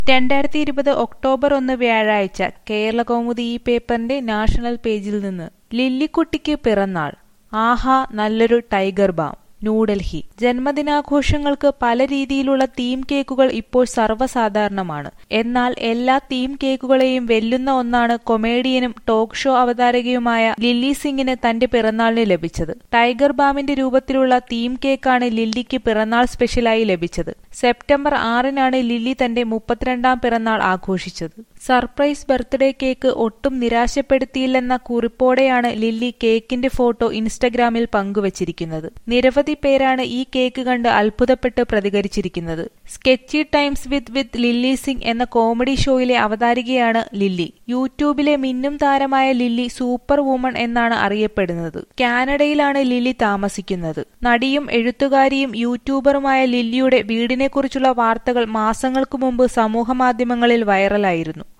രണ്ടായിരത്തി ഇരുപത് ഒക്ടോബർ ഒന്ന് വ്യാഴാഴ്ച കേരളകൗമുദി ഈ പേപ്പറിന്റെ നാഷണൽ പേജിൽ നിന്ന് ലില്ലിക്കുട്ടിക്ക് പിറന്നാൾ ആഹാ നല്ലൊരു ടൈഗർ ബാം ന്യൂഡൽഹി ജന്മദിനാഘോഷങ്ങൾക്ക് പല രീതിയിലുള്ള തീം കേക്കുകൾ ഇപ്പോൾ സർവ്വസാധാരണമാണ് എന്നാൽ എല്ലാ തീം കേക്കുകളെയും വെല്ലുന്ന ഒന്നാണ് കൊമേഡിയനും ടോക്ക് ഷോ അവതാരകയുമായ ലില്ലി സിംഗിന് തന്റെ പിറന്നാളിന് ലഭിച്ചത് ടൈഗർ ബാമിന്റെ രൂപത്തിലുള്ള തീം കേക്കാണ് ലില്ലിക്ക് പിറന്നാൾ സ്പെഷ്യലായി ലഭിച്ചത് സെപ്റ്റംബർ ആറിനാണ് ലില്ലി തന്റെ മുപ്പത്തിരണ്ടാം പിറന്നാൾ ആഘോഷിച്ചത് സർപ്രൈസ് ബർത്ത്ഡേ കേക്ക് ഒട്ടും നിരാശപ്പെടുത്തിയില്ലെന്ന കുറിപ്പോടെയാണ് ലില്ലി കേക്കിന്റെ ഫോട്ടോ ഇൻസ്റ്റഗ്രാമിൽ പങ്കുവച്ചിരിക്കുന്നത് നിരവധി പേരാണ് ഈ കേക്ക് കണ്ട് അത്ഭുതപ്പെട്ട് പ്രതികരിച്ചിരിക്കുന്നത് sketchy times with with Lilly Singh എന്ന കോമഡി ഷോയിലെ അവതാരികയാണ് ലില്ലി യൂട്യൂബിലെ മിന്നും താരമായ ലില്ലി സൂപ്പർ വുമൺ എന്നാണ് അറിയപ്പെടുന്നത് കാനഡയിലാണ് ലില്ലി താമസിക്കുന്നത് നടിയും എഴുത്തുകാരിയും യൂട്യൂബറുമായ ലില്ലിയുടെ വീടിനെക്കുറിച്ചുള്ള വാർത്തകൾ മാസങ്ങൾക്കു മുമ്പ് സമൂഹമാധ്യമങ്ങളിൽ വൈറലായിരുന്നു